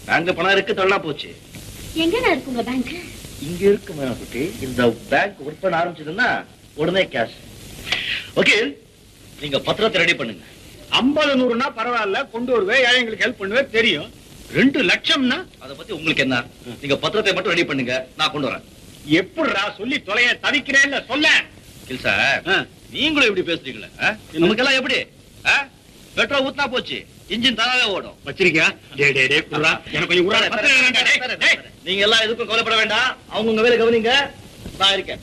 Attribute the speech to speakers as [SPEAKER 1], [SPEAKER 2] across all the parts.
[SPEAKER 1] பேங்க்ல பணம் இருக்கு தொல்லா போச்சு
[SPEAKER 2] எங்கடா இருக்குங்க பேங்க்
[SPEAKER 1] இங்க இருக்கு மேனாக்குட்டி இந்த பேங்க் ஒர்க் பண்ண ஆரம்பிச்சதுன்னா உடனே கேஷ் ஓகே நீங்க பத்திரத்தை ரெடி பண்ணுங்க
[SPEAKER 3] ஐம்பது நூறுனா பரவாயில்ல கொண்டு வருவேன் ஏழைங்களுக்கு ஹெல்ப் பண்ணுவேன் தெரியும் ரெண்டு லட்சம்னா
[SPEAKER 1] அத பத்தி உங்களுக்கு என்ன நீங்க பத்திரத்தை மட்டும் ரெடி பண்ணுங்க நான் கொண்டு வரேன்
[SPEAKER 3] எப்படிடா சொல்லி தொலைய தவிக்கிறேன்ல சொல்ல
[SPEAKER 1] இல்ல சார்
[SPEAKER 3] ஆ.
[SPEAKER 1] நீங்களும் இப்படி பேசுறீங்களே ஆ? நமக்கெல்லாம் எப்படி ஆ? பெட்ரோல் ஊத்துனா போச்சு இன்ஜின் தானாவே ஓடும்
[SPEAKER 3] வச்சிருக்கியா டே டே டே குர்ரா எனக்கு கொஞ்சம் குர்ரா பத்திரம் வேண்டாம், டேய், டேய்.
[SPEAKER 1] நீங்க எல்லாம் எதுக்கும் கவலைப்பட வேண்டாம் அவங்க உங்க வேலை கவனிங்க நான் இருக்கேன்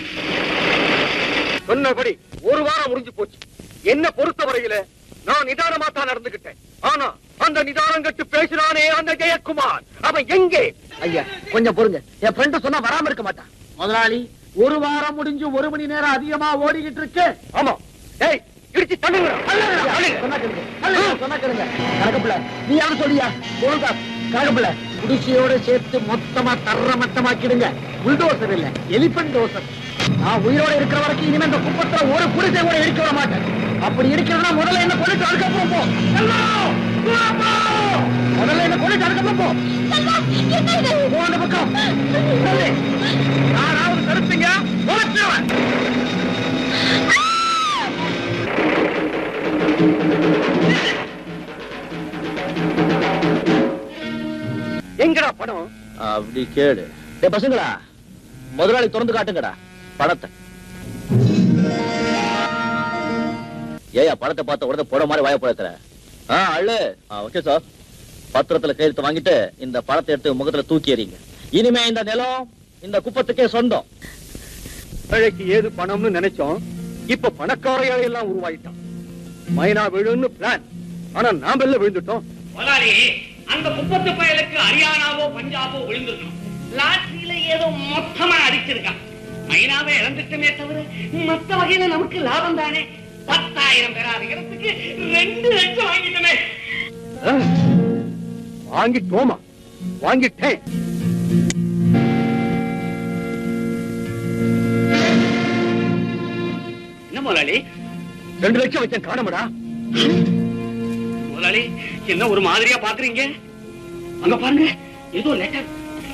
[SPEAKER 4] சொன்னபடி ஒரு வாரம் முடிஞ்சு போச்சு என்ன பொறுத்தவரையில நான் நிதானமா தான் நடந்துகிட்டேன் ஆனா அந்த நிதானம் கட்டு பேசினானே அந்த ஜெயக்குமார் அவன் எங்கே
[SPEAKER 5] ஐயா கொஞ்சம் பொறுங்க என் ஃப்ரெண்டு சொன்னா வராம இருக்க மாட்டான் முதலாளி ஒரு வாரம் முடிஞ்சு ஒரு மணி நேரம் அதிகமா ஓடிக்கிட்டு இருக்கு
[SPEAKER 4] ஆமா டேய் இடிச்சு தள்ளுங்க
[SPEAKER 5] சொன்னா கேளுங்க. சொன்னா கேளுங்க. கணக்குப்புள்ள, நீ யாரும் சொல்லியா ஒழுங்கா கணக்குப்புள்ள, குடிசையோட சேர்த்து மொத்தமா தர்ற மட்டமாக்கிடுங்க புல்டோசர் இல்ல எலிபென்ட் டோசர் நான் உயிரோட இருக்கிற வரைக்கும் இனிமே இந்த குப்பத்துல ஒரு குடிசை கூட இடிக்க விட மாட்டேன் அப்படி இருக்கிறதுனா முதல்ல என்ன கொண்டுட்டு அதுக்கப்புறம் போ செல்வம், செல்வம் போ. முதல்ல என்ன கொண்டுட்டு அதுக்கப்புறம் போ போ அந்த பக்கம் சொல்லு. யாராவது தடுத்தீங்க உழைச்சவன்
[SPEAKER 4] எங்கடா பணம்
[SPEAKER 5] அப்படி கேடு டே பசங்களா முதலாளி திறந்து காட்டுங்கடா பணத்தை ஏயா பணத்தை பார்த்த உடனே போட மாதிரி வாய பழக்கிற ஆ அள்ளு ஓகே சார் பத்திரத்துல கையெழுத்து வாங்கிட்டு இந்த பணத்தை எடுத்து முகத்துல தூக்கி எறிங்க இனிமே இந்த நிலம் இந்த குப்பத்துக்கே சொந்தம்
[SPEAKER 4] ஏழைக்கு ஏது பணம்னு நினைச்சோம் இப்ப பணக்கார ஏழை எல்லாம் உருவாயிட்டான் மைனா விழுன்னு பிளான் ஆனா நாம எல்லாம் விழுந்துட்டோம்
[SPEAKER 6] முதலாளி அந்த குப்பத்து பயலுக்கு ஹரியானாவோ பஞ்சாபோ விழுந்திருக்கணும் லாட்டரியில ஏதோ மொத்தமா அடிச்சிருக்கான் மைனாவை இழந்துட்டுமே தவிர மத்த வகையில நமக்கு லாபம் தானே பத்தாயிரம் பெறாதீங்கிறதுக்கு ரெண்டு லட்சம் வாங்கிட்டமே
[SPEAKER 4] ஆ, வாங்கிட்டோமா வாங்கிட்டேன்
[SPEAKER 6] என்ன முதலாளி
[SPEAKER 4] ரெண்டு லட்சம் வச்சேன் காணமடா
[SPEAKER 6] முதலாளி என்ன ஒரு மாதிரியா பாக்குறீங்க அங்க பாருங்க ஏதோ லெட்டர்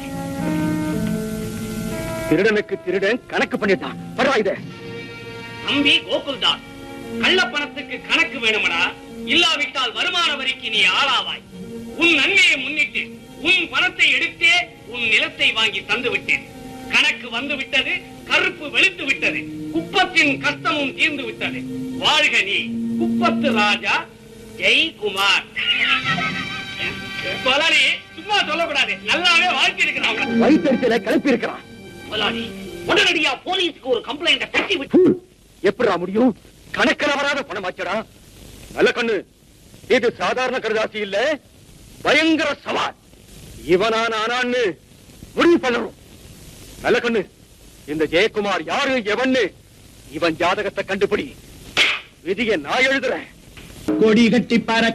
[SPEAKER 4] திருடனுக்கு திருடன் கணக்கு பண்ணிட்டான் பரவாயில்லை
[SPEAKER 6] தம்பி கோகுல்தாஸ் கள்ளப்பணத்துக்கு கணக்கு வேணுமடா இல்லாவிட்டால் வருமான வரிக்கு நீ ஆளாவாய் உன் நன்மையை முன்னிட்டு உன் பணத்தை எடுத்தே உன் நிலத்தை வாங்கி தந்து விட்டேன் கணக்கு வந்து விட்டது கருப்பு வெளுத்து விட்டது குப்பத்தின் கஷ்டமும் தீர்ந்து விட்டது வாழ்க நீ குப்பத்து ராஜா ஜெய்குமார் முதலாளி சும்மா சொல்லக்கூடாது நல்லாவே வாழ்க்கை இருக்கிறாங்க
[SPEAKER 4] வயிற்றுல கிளப்பி இருக்கிறான்
[SPEAKER 6] முதலாளி உடனடியா போலீஸ்க்கு ஒரு கம்ப்ளைண்ட தட்டி விட்டு
[SPEAKER 4] எப்படா முடியும் கணக்கில் வராத பணமாச்சடா நல்ல கண்ணு இது சாதாரண கருதாசி இல்ல பயங்கர சவால் இவனான ஆனான்னு முடிவு பண்ணணும் நல்ல கண்ணு இந்த ஜெயக்குமார் யாரு எவன்னு இவன் ஜாதகத்தை கண்டுபிடி விதியை நான் எழுதுறேன்
[SPEAKER 3] கொடி கட்டி பார